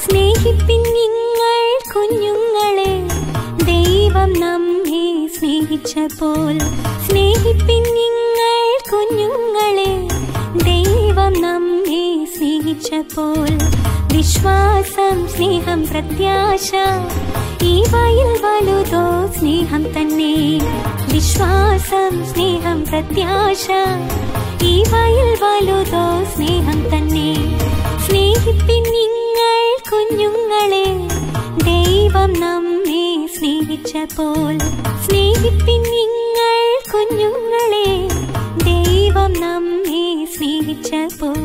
സ്നേഹിപ്പിൻ നിങ്ങൾ കുഞ്ഞുങ്ങളെ ദൈവം നമ്മെ സ്നേഹിച്ചപ്പോൾ സ്നേഹിപ്പിൻ നിങ്ങൾ കുഞ്ഞുങ്ങളെ ദൈവം നമ്മെ സ്നേഹിച്ചപ്പോൾ വിശ്വാസം സ്നേഹം പ്രത്യാശ ഇവയിൽ വലുതോ സ്നേഹം തന്നെ വിശ്വാസം സ്നേഹം പ്രത്യാശ ഇവയിൽ വലുതോ സ്നേഹം തന്നെ സ്നേഹിപ്പിൻ നിങ്ങൾ കുഞ്ഞുങ്ങളെ ദൈവം നമ്മെ സ്നേഹിച്ചപ്പോൾ സ്നേഹിപ്പിൻ നിങ്ങൾ കുഞ്ഞുങ്ങളെ ദൈവം നമ്മെ സ്നേഹിച്ചപ്പോൾ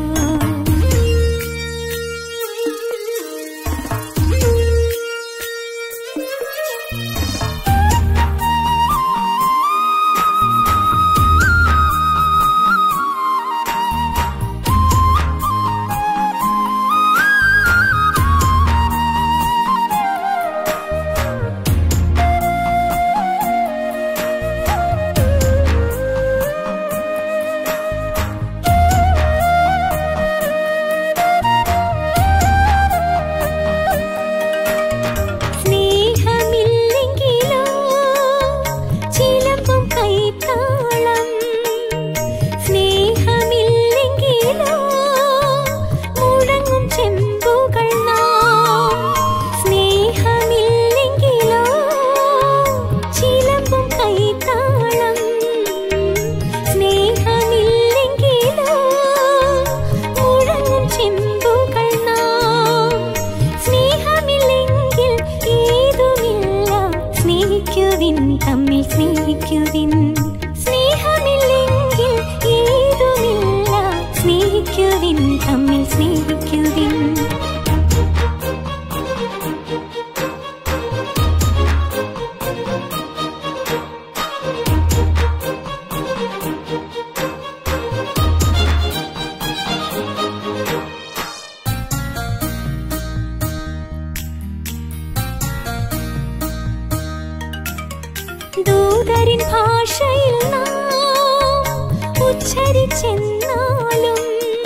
സ്നേഹമില്ലെങ്കിലോ ചിലമ്പും കൈത്താളം സ്നേഹമില്ലെങ്കിലോ മുഴങ്ങും ചെമ്പുകൾ നാം സ്നേഹമില്ലെങ്കിലോ ചിലമ്പും കൈത്താളം സ്നേഹമില്ലെങ്കിലോ മുഴങ്ങും ചെമ്പുകൾ നാം സ്നേഹമില്ലെങ്കിൽ ഏതുമില്ല സ്നേഹിക്കുവിൻ തമ്മിൽ സ്നേഹിക്കുവിൻ സ്നേഹമില്ലെങ്കിൽ ഏതുമില്ല സ്നേഹിക്കുവിൻ തമ്മിൽ സ്നേഹിക്കുവിൻ ദൂതരിൻ ഭാഷയിൽ നാം ഉച്ചരിച്ചെന്നാലും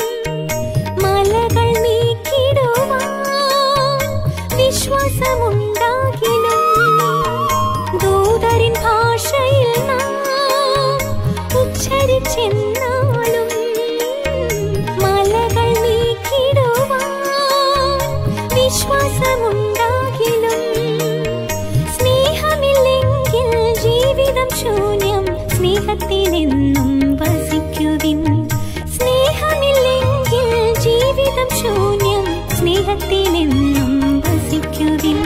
മലകൾ നീക്കിടുവാൻ വിശ്വാസമുണ്ടാകിലും ദൂതരിൻ ഭാഷയിൽ നാം ഉച്ചരിച്ചെന്നാലും മലകൾ നീക്കിടുവാൻ വിശ്വാസമുണ്ടാകിലും സ്നേഹമില്ലെങ്കിൽ ജീവിതം ശൂന്യം സ്നേഹത്തിലെന്നും വസിക്കുവിൻ സ്നേഹമില്ലെങ്കിൽ ജീവിതം ശൂന്യം സ്നേഹത്തിലെന്നും വസിക്കുവിൻ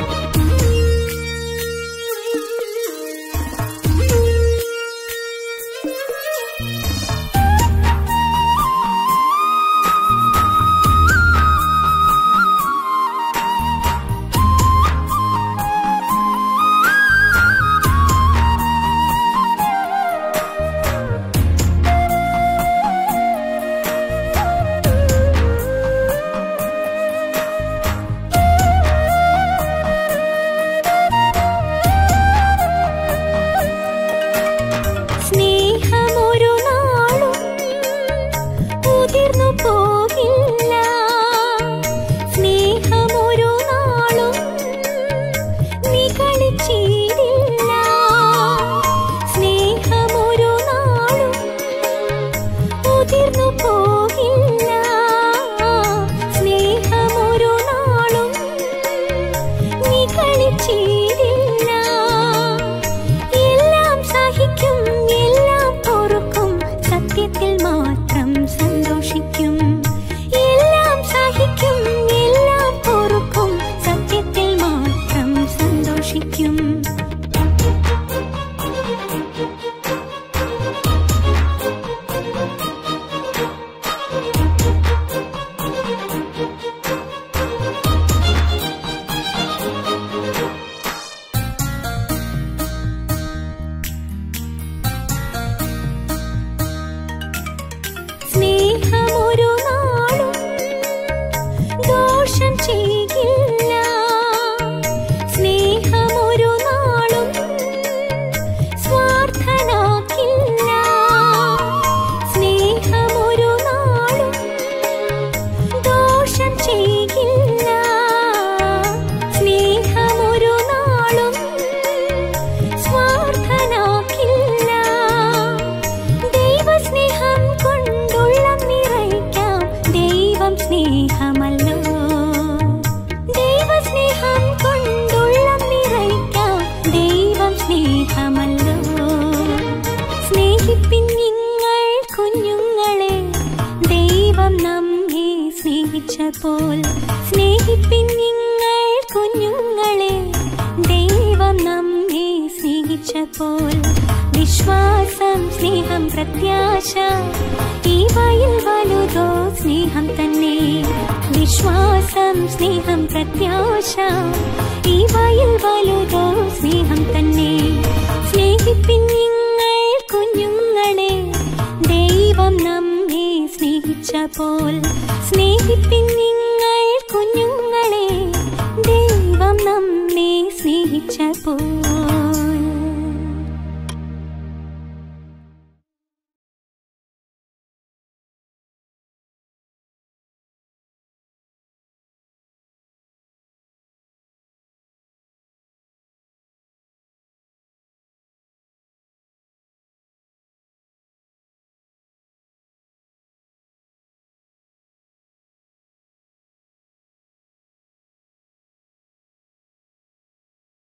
സ്നേഹമൊരു നാളും ഉതിർന്നു പോകില്ല സ്നേഹമൊരു നാളും നികളിച്ചിടില്ല സ്നേഹമൊരു നാളും ഉതിർന്നു പോകില്ല സ്നേഹമൊരു നാളും നികളിച്ചിടില്ല എല്ലാം സഹിക്കും എല്ലാം പൊറുക്കും സത്യത്തിൽ മാത്രം സന്തോഷിക്കും എല്ലാം സഹിക്കും എല്ലാം പൊറുക്കും സത്യത്തിൽ മാത്രം സന്തോഷിക്കും സ്നേഹമൊരു നാളും ദോഷം ചെയ്യില്ല സ്നേഹമൊരു നാളും സ്വാർത്ഥനാക്കില്ല സ്നേഹമൊരു നാളും ദോഷം ചെയ്യില്ല പ്രത്യാശ ഈ വയൽ വലുതോ സ്നേഹം തന്നെ വിശ്വാസം സ്നേഹം പ്രത്യാശ ഈ വയൽ വലുതോ സ്നേഹം തന്നെ സ്നേഹിപ്പിൻ നിങ്ങൾ കുഞ്ഞുങ്ങളെ ദൈവം നമ്മെ സ്നേഹിച്ച പോൽ സ്നേഹിപ്പിൻ നിങ്ങൾ കുഞ്ഞു